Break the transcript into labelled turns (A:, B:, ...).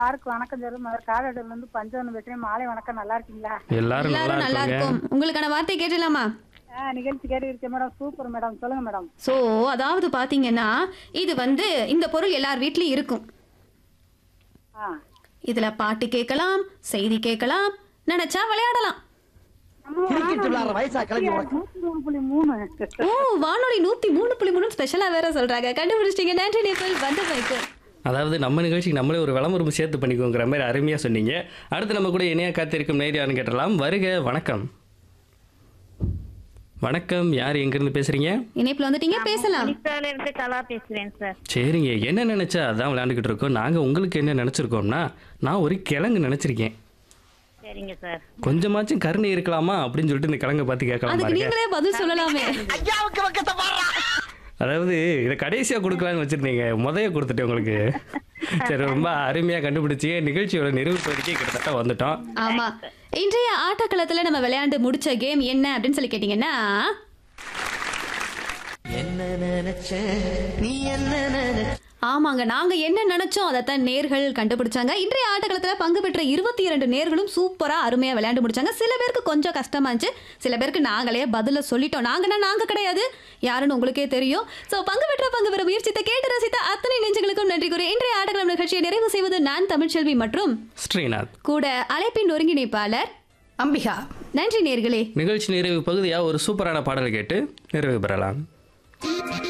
A: யாருக்கு வணக்கம் சொல்லும் முதல்ல காலடில இருந்து பஞ்சவன் பேசுறேன் மாலை வணக்கம் நல்லா இருக்கீங்களா
B: எல்லாரும் நல்லா
C: எல்லாரும் நல்லா
B: இருக்காங்க
C: இருக்கும் உங்களுக்கான வார்த்தை கேட்டலாமா
A: ஆ, நிகழ்ச்சி கேட்டு இருக்கேன் மேடம் சூப்பர் மேடம் சொல்லுங்க மேடம்
C: சோ அதாவது பாத்தீங்கன்னா இது வந்து இந்த பொருள் எல்லார் வீட்லயும் இருக்கும்
A: ஆ
C: இதுல பாட்டு கேட்கலாம் செய்தி கேட்கலாம் நினைச்சா விளையாடலாம்
D: கிரிக்கெட் விளையாடுற வயசா கிளம்பி உனக்கு
A: நூத்தி மூணு புள்ளி மூணு
C: ஓ வானொலி நூத்தி மூணு புள்ளி மூணு ஸ்பெஷலா வேற சொல்றாங்க கண்டுபிடிச்சிட்டீங்க நன்றி நேபிள் வந்த பைக்கு
B: அதாவது நம்ம நிகழ்ச்சிக்கு நம்மளே ஒரு விளம்பரம் சேர்த்து பண்ணிக்கோங்கிற மாதிரி அருமையாக சொன்னீங்க அடுத்து நம்ம கூட இணைய காத்திருக்கும் நேரியான்னு கேட்டலாம் வருக வணக்கம் வணக்கம் யார் எங்கேருந்து பேசுறீங்க
C: இணைப்புல வந்துட்டீங்க பேசலாம்
E: மணிப்பால இருந்து கலா பேசுறேன் சார்
B: சரிங்க என்ன நினைச்சா அதான் விளையாண்டுக்கிட்டு இருக்கோம் நாங்கள் உங்களுக்கு என்ன நினச்சிருக்கோம்னா நான் ஒரு கிழங்கு நினச்சிருக்கேன்
E: சரிங்க சார்
B: கொஞ்சமாச்சும் கருணை இருக்கலாமா அப்படின்னு சொல்லிட்டு இந்த கிழங்கை பார்த்து கேட்கலாம்
C: அதுக்கு
B: பாருங்க
C: நீங்களே பதில் சொல்லலாமே
D: ஐயாவுக்கு பக்கத்தை பாடுறா
B: அதாவது இதை கடைசியாக கொடுக்கலான்னு வச்சுருந்தீங்க முதைய கொடுத்துட்டேன் உங்களுக்கு சரி ரொம்ப அருமையாக கண்டுபிடிச்சி நிகழ்ச்சியோட நிறைவு பகுதிக்கு கிட்டத்தட்ட வந்துட்டோம்
C: ஆமா இன்றைய ஆட்டக்களத்துல நம்ம விளையாண்டு முடிச்ச கேம் என்ன அப்படின்னு சொல்லி கேட்டீங்கன்னா
D: என்ன நினைச்ச நீ என்ன நினைச்ச
C: ஆமாங்க நாங்க என்ன நினைச்சோம் அதைத்தான் நேர்கள் கண்டுபிடிச்சாங்க இன்றைய ஆட்டக்களத்துல பங்கு பெற்ற இருபத்தி இரண்டு நேர்களும் சூப்பரா அருமையா விளையாண்டு முடிச்சாங்க சில பேருக்கு கொஞ்சம் கஷ்டமா இருந்துச்சு சில பேருக்கு நாங்களே பதில சொல்லிட்டோம் நாங்கன்னா நாங்க கிடையாது யாருன்னு உங்களுக்கே தெரியும் சோ பங்கு பெற்ற பங்கு பெற முயற்சித்த கேட்டு ரசித்த அத்தனை நெஞ்சங்களுக்கும் நன்றி கூறி இன்றைய ஆட்டக்களம் நிகழ்ச்சியை நிறைவு செய்வது நான் தமிழ்ச்செல்வி மற்றும்
B: ஸ்ரீநாத்
C: கூட அழைப்பின் ஒருங்கிணைப்பாளர்
F: அம்பிகா
C: நன்றி நேர்களே
B: நிகழ்ச்சி நிறைவு பகுதியாக ஒரு சூப்பரான பாடல் கேட்டு நிறைவு பெறலாம்